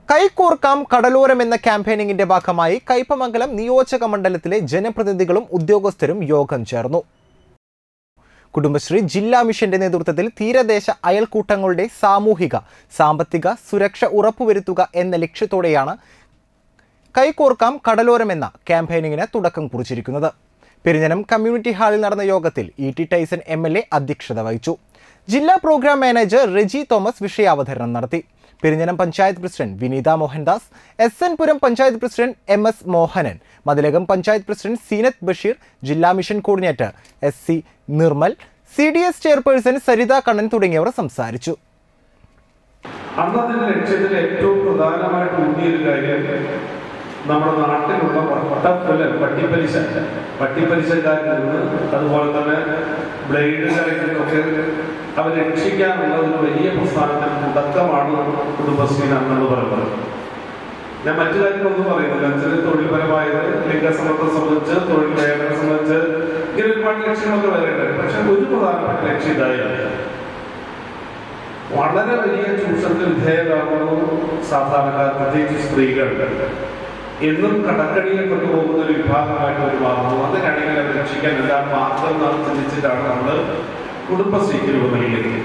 കൈകോർക്കാം കടലോരം എന്ന ക്യാമ്പയിനിങ്ങിന്റെ ഭാഗമായി കയ്പമംഗലം നിയോജക മണ്ഡലത്തിലെ ജനപ്രതിനിധികളും ഉദ്യോഗസ്ഥരും യോഗം ചേർന്നു കുടുംബശ്രീ ജില്ലാ മിഷന്റെ നേതൃത്വത്തിൽ തീരദേശ അയൽക്കൂട്ടങ്ങളുടെ സാമൂഹിക സാമ്പത്തിക സുരക്ഷ ഉറപ്പുവരുത്തുക എന്ന ലക്ഷ്യത്തോടെയാണ് കൈകോർക്കാം കടലോരം എന്ന ക്യാമ്പയിനിങ്ങിന് തുടക്കം കുറിച്ചിരിക്കുന്നത് പെരിഞ്ഞനം കമ്മ്യൂണിറ്റി ഹാളിൽ നടന്ന യോഗത്തിൽ E T Tyson M L A അധ്യക്ഷത വഹിച്ചു ജില്ലാ പ്രോഗ്രാം മാനേജർ റെജി തോമസ് വിഷയാവതരണം നടത്തി Perinjanam panchayat president Vineetha Mohandas S N Puram panchayat president M S Mohanan Mathilakam panchayat president Seenath Basheer ജില്ലാ mission coordinator S C Nirmal C D S chairperson Saritha Kannan തുടങ്ങിയവർ സംസാരിച്ചു അന്നതിന്റെ ലക്ഷ്യത്തിൽ ഏറ്റവും പ്രധാനമായിട്ട് ഊന്നിയൊരു കാര്യം നമ്മുടെ നാട്ടിലുള്ള വട്ടപ്പുല പട്ടിപ്പലിശ പട്ടിപ്പലിശക്കാരിൽ നിന്ന് അതുപോലെ തന്നെ ബ്ലേഡുകാരിൽ നിന്നൊക്കെ അവർ രക്ഷിക്കാനുള്ള ഒരു വലിയ പ്രസ്ഥാനത്തിന് തുടക്കമാണ് കുടുംബശ്രീ അന്നെന്ന് പറയുന്നത് ഞാൻ മറ്റു കാര്യങ്ങളൊന്നും പറയുന്നില്ല ചെറിയ തൊഴിൽപരമായത് ലിംഗസമത്വം സംബന്ധിച്ച് തൊഴിൽ മേഖല സംബന്ധിച്ച് ഇങ്ങനെ ഒരുപാട് ലക്ഷ്യങ്ങളൊക്കെ വരേണ്ടത് പക്ഷെ ഒരു പ്രധാനപ്പെട്ട ലക്ഷ്യം ഇതായിരുന്നു വളരെ വലിയ ചൂഷണത്തിന് വിധേയരാകുന്നു സാധാരണക്കാർ പ്രത്യേകിച്ച് സ്ത്രീകൾ എന്നും കടക്കണിയിൽപ്പെട്ടു പോകുന്ന ഒരു വിഭാഗമായിട്ട് ഒരു മാറുന്നു അതിനാണെങ്കിൽ അത് രക്ഷിക്കാൻ എല്ലാം മാർഗം നാം ചിന്തിച്ചിട്ടാണ് നമ്മൾ കുടുംബശ്രീക്ക് രൂപം നൽകിയത്